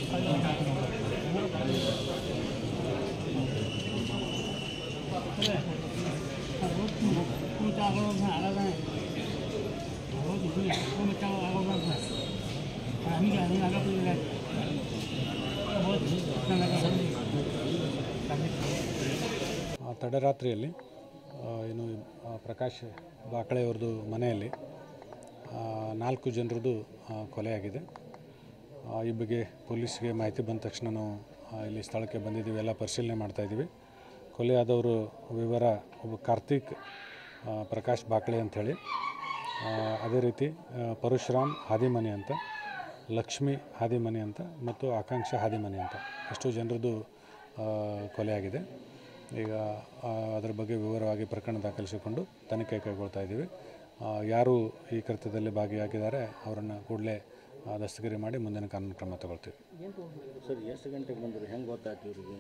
ಆ, ತಡರಾತ್ರಿಯಲ್ಲಿ ಆ, ಏನು ಆ, ಪ್ರಕಾಶ್ ಬಾಕಳೆಯವ್ರದ್ದು ಮನೆಯಲ್ಲಿ ಆ, ನಾಲ್ಕು ಜನರದ್ದು ಆ, ಕೊಲೆಯಾಗಿದೆ ಆ, ಈ ಬಗ್ಗೆ ಪೊಲೀಸ್ಗೆ ಮಾಹಿತಿ ಬಂದ ತಕ್ಷಣ ನಾವು ಆ, ಇಲ್ಲಿ ಸ್ಥಳಕ್ಕೆ ಬಂದಿದ್ದೀವಿ ಎಲ್ಲ ಪರಿಶೀಲನೆ ಮಾಡ್ತಾಯಿದ್ದೀವಿ ಕೊಲೆಯಾದವರು ವಿವರ ಒಬ್ಬ ಕಾರ್ತಿಕ್ ಆ, ಪ್ರಕಾಶ್ ಬಾಕಳೆ ಅಂಥೇಳಿ ಆ, ಅದೇ ರೀತಿ ಆ, ಪರಶುರಾಮ್ ಹಾದಿಮನಿ ಅಂತ ಲಕ್ಷ್ಮಿ ಹಾದಿಮನಿ ಅಂತ ಮತ್ತು ಆಕಾಂಕ್ಷ ಹಾದಿಮನಿ ಅಂತ ಎಷ್ಟು ಜನರದ್ದು ಆ, ಕೊಲೆಯಾಗಿದೆ ಈಗ ಆ, ಅದರ ಬಗ್ಗೆ ವಿವರವಾಗಿ ಪ್ರಕರಣ ದಾಖಲಿಸಿಕೊಂಡು ತನಿಖೆ ಕೈಗೊಳ್ತಾ ಇದ್ದೀವಿ ಆ, ಯಾರು ಈ ಕೃತ್ಯದಲ್ಲಿ ಭಾಗಿಯಾಗಿದ್ದಾರೆ ಅವರನ್ನು ಕೂಡಲೇ ದಸ್ತಗಿರಿ ಮಾಡಿ ಮುಂದಿನ ಕಾನೂನು ಕ್ರಮ ತಗೊಳ್ತೀವಿ ಸರ್ ಎಷ್ಟು ಗಂಟೆಗೆ ಬಂದರು ಹೆಂಗೆ ಗೊತ್ತಾಯ್ತು ಇವ್ರಿಗೆ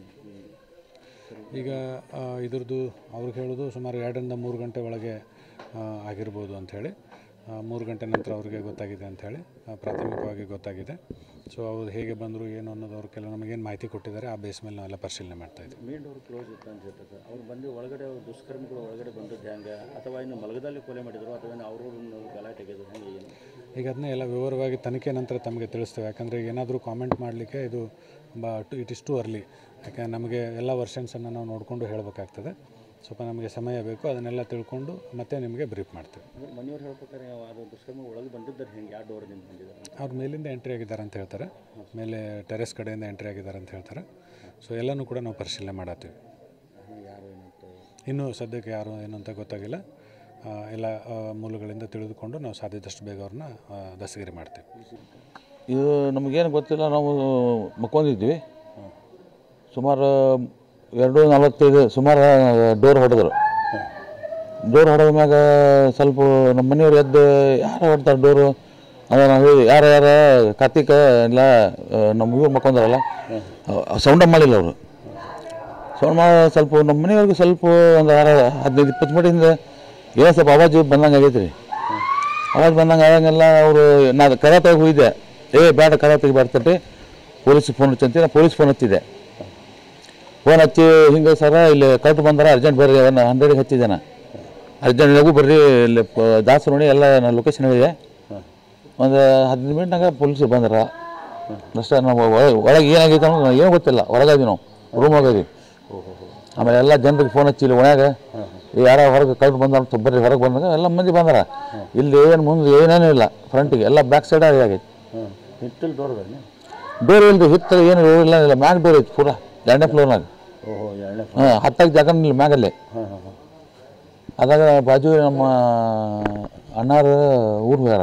ಈಗ ಆ, ಇದ್ರದ್ದು ಅವ್ರಿಗೆ ಹೇಳೋದು ಸುಮಾರು ಎರಡರಿಂದ ಮೂರು ಗಂಟೆ ಒಳಗೆ ಆ, ಆಗಿರ್ಬೋದು ಅಂಥೇಳಿ ಮೂರು ಗಂಟೆ ನಂತರ ಅವ್ರಿಗೆ ಗೊತ್ತಾಗಿದೆ ಅಂಥೇಳಿ ಆ, ಪ್ರಾಥಮಿಕವಾಗಿ ಗೊತ್ತಾಗಿದೆ ಸೊ ಅವ್ರು ಹೇಗೆ ಬಂದರು ಏನು ಅನ್ನೋದು ಅವ್ರು ಕೆಲವು ನಮಗೇನು ಮಾಹಿತಿ ಕೊಟ್ಟಿದ್ದಾರೆ ಆ ಬೇಸ್ ಮೇಲೆ ನಾವೆಲ್ಲ ಪರಿಶೀಲನೆ ಮಾಡ್ತಾಯಿದ್ದೀವಿ ಮೇನ್ ಡೋರ್ ಕ್ಲೋಸ್ ಇತ್ತು ಅಂತ ಹೇಳ್ತಾರೆ ಸರ್ ಅವ್ರು ಬಂದು ಒಳಗಡೆ ಅವ್ರು ದುಷ್ಕರ್ಮಿಗಳು ಒಳಗಡೆ ಬಂದದ್ದು ಹೆಂಗೆ ಅಥವಾ ಇನ್ನು ಮಲಗದಲ್ಲಿ ಕೊಲೆ ಮಾಡಿದ್ರು ಅಥವಾ ಇನ್ನು ಅವ್ರವ್ರನ್ನ ಗಲಾಟೆ ತೆಗೆದು ಹೆಂಗೆ ಏನು ಈಗ ಅದನ್ನೇ ಎಲ್ಲ ವಿವರವಾಗಿ ತನಿಖೆ ನಂತರ ತಮಗೆ ತಿಳಿಸ್ತೇವೆ ಯಾಕಂದರೆ ಈಗ ಏನಾದರೂ ಕಾಮೆಂಟ್ ಮಾಡಲಿಕ್ಕೆ ಇದು ಬ ಟು ಇಟ್ ಇಸ್ ಟು ಅರ್ಲಿ ಯಾಕೆ ನಮಗೆ ಎಲ್ಲ ವರ್ಷನ್ಸನ್ನು ನಾವು ನೋಡಿಕೊಂಡು ಹೇಳಬೇಕಾಗ್ತದೆ ಸ್ವಲ್ಪ ನಮಗೆ ಸಮಯ ಬೇಕು ಅದನ್ನೆಲ್ಲ ತಿಳ್ಕೊಂಡು ಮತ್ತೆ ನಿಮಗೆ ಬ್ರೀಫ್ ಮಾಡ್ತೇವೆ ಅಂದ್ರೆ ಮನೆಯವ್ರು ಹೇಳೋ ಪ್ರಕಾರ ಅದು ದುಷ್ಕರ್ಮಿ ಒಳಗೆ ಬಂದಿದ್ದಾರೆ ಹೆಂಗೆ ಯಾವ ಡೋರ್ನಿಂದ ಬಂದಿದ್ದಾರೆ ಅಂತ ಅವ್ರು ಮೇಲಿಂದ ಎಂಟ್ರಿ ಆಗಿದ್ದಾರೆ ಅಂತ ಹೇಳ್ತಾರೆ ಮೇಲೆ ಟೆರೆಸ್ ಕಡೆಯಿಂದ ಎಂಟ್ರಿ ಆಗಿದ್ದಾರೆ ಅಂತ ಹೇಳ್ತಾರೆ ಸೊ ಎಲ್ಲನೂ ಕೂಡ ನಾವು ಪರಿಶೀಲನೆ ಮಾಡತ್ತೀವಿ ಯಾರು ಏನಂತ ಇನ್ನೂ ಸದ್ಯಕ್ಕೆ ಯಾರು ಏನು ಅಂತ ಗೊತ್ತಾಗಿಲ್ಲ ಆ, ಎಲ್ಲ ಆ, ಮೂಲಗಳಿಂದ ತಿಳಿದುಕೊಂಡು ನಾವು ಸಾಧ್ಯದಷ್ಟು ಬೇಗ ಅವ್ರನ್ನ ಆ, ದಸ್ತಗಿರಿ ಮಾಡ್ತೀವಿ ಇದು ನಮಗೇನು ಗೊತ್ತಿಲ್ಲ ನಾವು ಮಕ್ಕೊಂಡಿದ್ವಿ ಸುಮಾರು ಎರಡು ನಲವತ್ತೈದು ಸುಮಾರು ಡೋರ್ ಹೊಡೆದ್ರು ಡೋರ್ ಹೊಡೆದ ಮ್ಯಾಗ ಸ್ವಲ್ಪ ನಮ್ಮ ಮನೆಯವ್ರು ಎದ್ದು ಯಾರು ಹೊಡ್ತಾರೆ ಡೋರು ಅದ ನಾವು ಹೇಳಿ ಯಾರ ಯಾರ ಕಾರ್ತಿಕ ಎಲ್ಲ ಆ, ನಮ್ಮ ಇವ್ರು ಮಕ್ಕೊಂಡ್ರಲ್ಲ ಸೌಂಡ ಮಾಡಿಲ್ಲ ಅವರು ಸೌಂಡ್ ಮಾಡಿ ಸ್ವಲ್ಪ ನಮ್ಮ ಮನೆಯವ್ರಿಗೆ ಸ್ವಲ್ಪ ಒಂದು ಆರ ಹದಿನೈದು ಇಪ್ಪತ್ತು ಮಟಿಂದ ಏನೋ ಸ್ವಲ್ಪ ಆವಾಜ್ ಬಂದಂಗೆ ಆಗೈತೆ ರೀ ಅವಾಜ್ ಬಂದಂಗೆ ಆದಂಗೆಲ್ಲ ಅವರು ನಾನು ಕರ ತೆಗೆ ಹೋಗಿದ್ದೆ ಏ ಬೇಡ ಕರ ತೆಗಿ ಬರ್ತೈತಿ ಪೊಲೀಸ್ ಫೋನ್ ಹಚ್ಚಂತಿ ನಾನು ಪೊಲೀಸ್ ಫೋನ್ ಹಚ್ಚಿದ್ದೆ ಫೋನ್ ಹಚ್ಚಿ ಹಿಂಗೆ ಸರ ಇಲ್ಲಿ ಕರೆಕ್ಟ್ ಬಂದಾರ ಅರ್ಜೆಂಟ್ ಬರ್ರಿ ಅವನ್ನ ಹಂಡ್ರೆಡ್ಗೆ ಹಚ್ಚಿದ್ದೆ ನಾ ಅರ್ಜೆಂಟ್ ಲಘು ಬರ್ರಿ ಇಲ್ಲಿ ಪ- ದಾಸರು ನೋಡಿ ಎಲ್ಲ ನಾನು ಲೊಕೇಶನ್ ಹೇಳಿದೆ ಒಂದು ಹದಿನೈದು ಮಿನಿಟ್ನಾಗ ಪೊಲೀಸ್ ಬಂದಾರ ಅಷ್ಟೇ ನಾವು ಒಳಗೆ ಒಳಗೆ ಏನಾಗೈತೆ ಅನ್ನೋದು ಏನೂ ಗೊತ್ತಿಲ್ಲ ಒಳಗಾದ್ವಿ ನಾವು ರೂಮ್ ಒಳಗಾದ್ವಿ ಆಮೇಲೆ ಎಲ್ಲ ಜನರಿಗೆ ಫೋನ್ ಹಚ್ಚಿ ಇಲ್ಲಿ ಒಳಗೆ ಯಾರೋ ಹೊರಗೆ ಕರೆಕ್ಟ್ ಬಂದಾರ ಅಂತ ಬರ್ರಿ ಹೊರಗೆ ಬಂದಾಗ ಎಲ್ಲ ಮಂದಿ ಬಂದಾರ ಇಲ್ಲಿ ಏನು ಮುಂದೆ ಏನೇನೂ ಇಲ್ಲ ಫ್ರಂಟಿಗೆ ಎಲ್ಲ ಬ್ಯಾಕ್ ಸೈಡ್ ಆಗೈತೆ ಹಾಂ ಹಿತ್ತಲ್ ಡೋರ್ ಅದಾನೆ ಡೋರ್ ಇಲ್ದು ಹಿತ್ತ ಏನು ಇಲ್ಲ ಇಲ್ಲ ಮ್ಯಾಗ್ ಡೋರ್ ಐತಿ ಪೂರಾ ಎರಡನೇ ಫ್ಲೋರ್ನಾಗ ಓಹೋ ಎರಡನೇ ಹಾಂ ಹತ್ತಾಗ ಜಾಗ ಇಲ್ಲ ಮ್ಯಾಗಲ್ಲೇ ಹಾಂ ಹಾಂ ಹಾಂ ಅದಾಗ ಬಾಜು ನಮ್ಮ ಅಣ್ಣಾರ ಊರು ಹೋಗ್ಯಾರ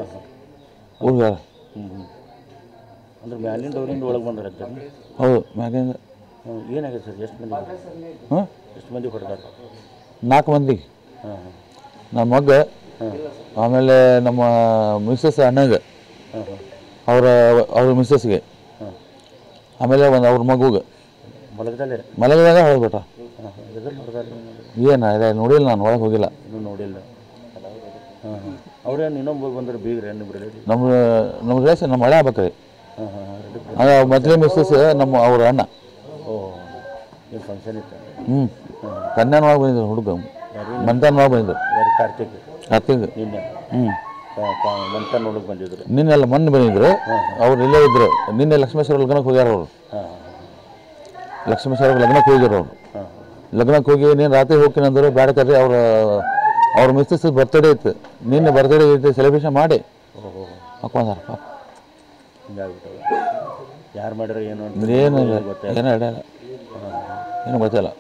ಊರು ಹೋಗ್ಯಾರ ಹ್ಞೂ ಹ್ಞೂ ಅಂದ್ರೆ ಮ್ಯಾಲಿನ ಡೋರಿಂದ ಒಳಗೆ ಬಂದ್ರೆ ಹೌದು ಮ್ಯಾಗಿಂದ ಹ್ಞೂ ಏನಾಗಿದೆ ಸರ್ ಎಷ್ಟು ಮಂದಿ ಹಾಂ ಎಷ್ಟು ಮಂದಿ ಹೊಡೆದಾರ ನಾಲ್ಕು ಮಂದಿಗೆ ಹಾಂ ಹಾಂ ನಮ್ಮ ಮಗ್ಗ ಆಮೇಲೆ ನಮ್ಮ ಮಿಸ್ಸಸ್ ಅಣ್ಣಗೆ ಹಾಂ ಹಾಂ ಅವರ ಅವ್ರ ಮಿಸ್ಸಸ್ಗೆ ಹಾಂ ಆಮೇಲೆ ಒಂದು ಅವ್ರ ಮಗುಗೆ ಮಲಗದಲ್ಲೇ ಮಲಗಿದಾಗ ಹೊಡೆದ್ಬಿಟ್ಟ ಹಾಂ ಹಾಂ ಎದುರು ಹೊಡೆದಾರ ಏನು ಇದೆ ನೋಡಿಲ್ಲ ನಾನು ಒಳಗೆ ಹೋಗಿಲ್ಲ ಇನ್ನೂ ನೋಡಿಲ್ಲ ಹಾಂ ಹಾಂ ಅವ್ರೇನು ಇನ್ನೊಬ್ಬರು ಬಂದ್ರೆ ಬೀಗ್ರೆ ನಿಮ್ಮ ರಿಲೇಟಿವ್ ನಮ್ಮ ನಮ್ಮ ರಿಲೇಷನ್ ನಮ್ಮ ಹಳೆ ಆಗ್ಬೇಕ್ರಿ ಹಾಂ ಹಾಂ ಹಾಂ ರೆಡಿ ಅದ ಮೊದಲೇ ಮಿಸ್ಸಸ್ ನಮ್ಮ ಅವ್ರ ಅಣ್ಣ ಓಹ್ ಏನು ಫಂಕ್ಷನ್ ಇತ್ತು ಹ್ಞೂ ಕನ್ಯಾನವಾಗಿ ಬಂದಿದ್ರು ಹುಡುಗ ಮಂತಾನವಾಗಿ ಬಂದಿದ್ರು ಯಾರು ಕಾರ್ತಿಕ್ ಕಾರ್ತಿಕ್ ನಿನ್ನೆ ಹ್ಞೂ ಮಂತ ನೋಡಕ್ಕೆ ಬಂದಿದ್ರು ನಿನ್ನೆಲ್ಲ ಮೊನ್ನೆ ಬಂದಿದ್ರು ಅವ್ರು ಇಲ್ಲೇ ಇದ್ರು ನಿನ್ನೆ ಲಕ್ಷ್ಮೇಶ್ವರ ಲಗ್ನಕ್ಕೆ ಹೋಗ್ಯಾರ ಅವರು ಹಾಂ ಲಕ್ಷ್ಮೇಶ್ವರ ಲಗ್ನಕ್ಕೆ ಹೋಗ್ಯಾರ ಅವರು ಹಾಂ ಲಗ್ನಕ್ಕೆ ಹೋಗಿ ನೀನು ರಾತ್ರಿ ಹೋಗ್ತೀನಿ ಅಂದರು ಬೇಡ ಕರ್ರಿ ಅವ್ರ ಅವ್ರ ಮಿಸ್ಸಸ್ ಬರ್ತ್ಡೇ ಇತ್ತು ನಿನ್ನೆ ಬರ್ತ್ಡೇ ಇತ್ತು ಸೆಲೆಬ್ರೇಷನ್ ಮಾಡಿ ಓಹೋ ಹಾಕೊಂಡಾರ ಪಾಪ ಹಿಂಗಾಗ್ಬಿಟ್ಟವ ಯಾರು ಮಾಡ್ಯಾರ ಏನು ಅಂತ ಏನಿಲ್ಲ ಗೊತ್ತಾಗ ಏನೂ ಹಿಡಿಯಲ್ಲ ಏನು ಗೊತ್ತಿಲ್ಲ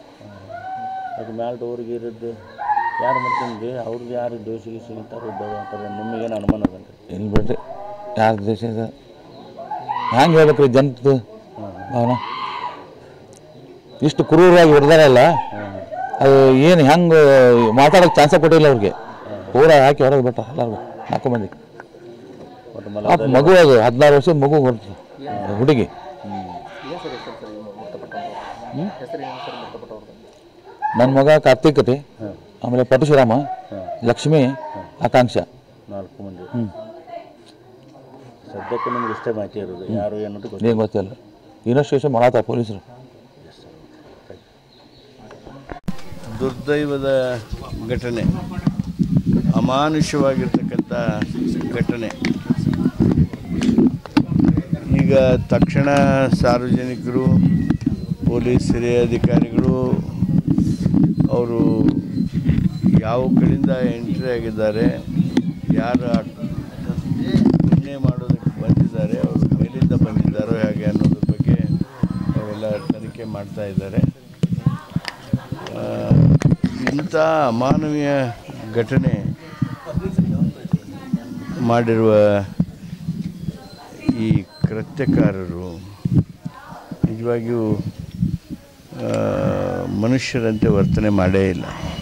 ಅದು ಮ್ಯಾಲೆ ಡೋರ್ಗೆ ಇರೋದು ಯಾರು ಮಾಡ್ತೀನಿ ಅವ್ರಿಗೆ ಯಾರು ದೋಷಿಗೆ ಸಿಗ್ತಾರೋ ಅಂತಾರೆ ನಿಮಗೇನು ಅನುಮಾನ ಅದನ್ರಿ ಇಲ್ಲಿ ಬಿಡ್ರಿ ಯಾರ ದೇಶ ಇದೆ ಹ್ಯಾಂಗೆ ಹೇಳ್ಬೇಕ್ರಿ ಜನದ್ದು ಭಾವನ ಇಷ್ಟು ಕ್ರೂರವಾಗಿ ಹೊಡೆದಾರಲ್ಲ ಅದು ಏನು ಹೆಂಗೆ ಮಾತಾಡೋಕೆ ಚಾನ್ಸ ಕೊಟ್ಟಿಲ್ಲ ಅವ್ರಿಗೆ ಪೂರ ಹಾಕಿ ಹೊರಗೆ ಬಿಟ್ಟ ಎಲ್ಲರಿಗೂ ನಾಲ್ಕು ಮಂದಿ ಒಟ್ಟು ಮಲ ಪಾಪ ಮಗು ಅದು ಹದಿನಾರು ವರ್ಷದ ಮಗು ಹೊರತು ಹುಡುಗಿ ಹ್ಮ್? ನನ್ನ ಮಗ ಕಾರ್ತಿಕ್ ರೀ ಆಮೇಲೆ ಪರಶುರಾಮ ಲಕ್ಷ್ಮಿ ಆಕಾಂಕ್ಷ ನಾಲ್ಕು ಮಂದಿ ಹ್ಞೂ ಸದ್ಯಕ್ಕೆ ನಿಮ್ಗೆ ಇಷ್ಟೇ ಮಾಹಿತಿ ಇರೋದು ಯಾರು ಅನ್ನೋದು ಗೊತ್ತಿಲ್ಲ ಏನು ಗೊತ್ತಿಲ್ಲ ಇನ್ವೆಸ್ಟಿಗೇಷನ್ ಮಾಡತ್ತಾರ ಪೊಲೀಸರು ದುರ್ದೈವದ ಘಟನೆ ಅಮಾನುಷವಾಗಿರ್ತಕ್ಕಂಥ ಘಟನೆ ಈಗ ತಕ್ಷಣ ಸಾರ್ವಜನಿಕರು ಪೊಲೀಸ್ ಹಿರಿಯ ಅಧಿಕಾರಿಗಳು ಅವರು ಯಾವ ಕಡೆಯಿಂದ ಎಂಟ್ರಿ ಆಗಿದ್ದಾರೆ ಯಾರು ಪುಣ್ಯ ಮಾಡೋದಕ್ಕೆ ಬಂದಿದ್ದಾರೆ ಅವರು ಮೇಲಿಂದ ಬಂದಿದ್ದಾರೋ ಹೇಗೆ ಅನ್ನೋದ್ರ ಬಗ್ಗೆ ಅವರೆಲ್ಲ ತನಿಖೆ ಮಾಡ್ತಾ ಇದ್ದಾರೆ ಆ, ಇಂಥ ಅಮಾನವೀಯ ಘಟನೆ ಮಾಡಿರುವ ಈ ಕೃತ್ಯಕಾರರು ನಿಜವಾಗಿಯೂ ಆ, ಮನುಷ್ಯರಂತೆ ವರ್ತನೆ ಮಾಡೇ ಇಲ್ಲ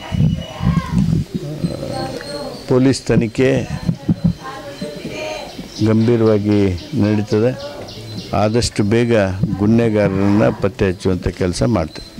ಆ, ಪೊಲೀಸ್ ತನಿಖೆ ಗಂಭೀರವಾಗಿ ನಡೀತದೆ ಆದಷ್ಟು ಬೇಗ ಗುನ್ನೆಗಾರರನ್ನು ಪತ್ತೆ ಹಚ್ಚುವಂಥ ಕೆಲಸ ಮಾಡ್ತೇವೆ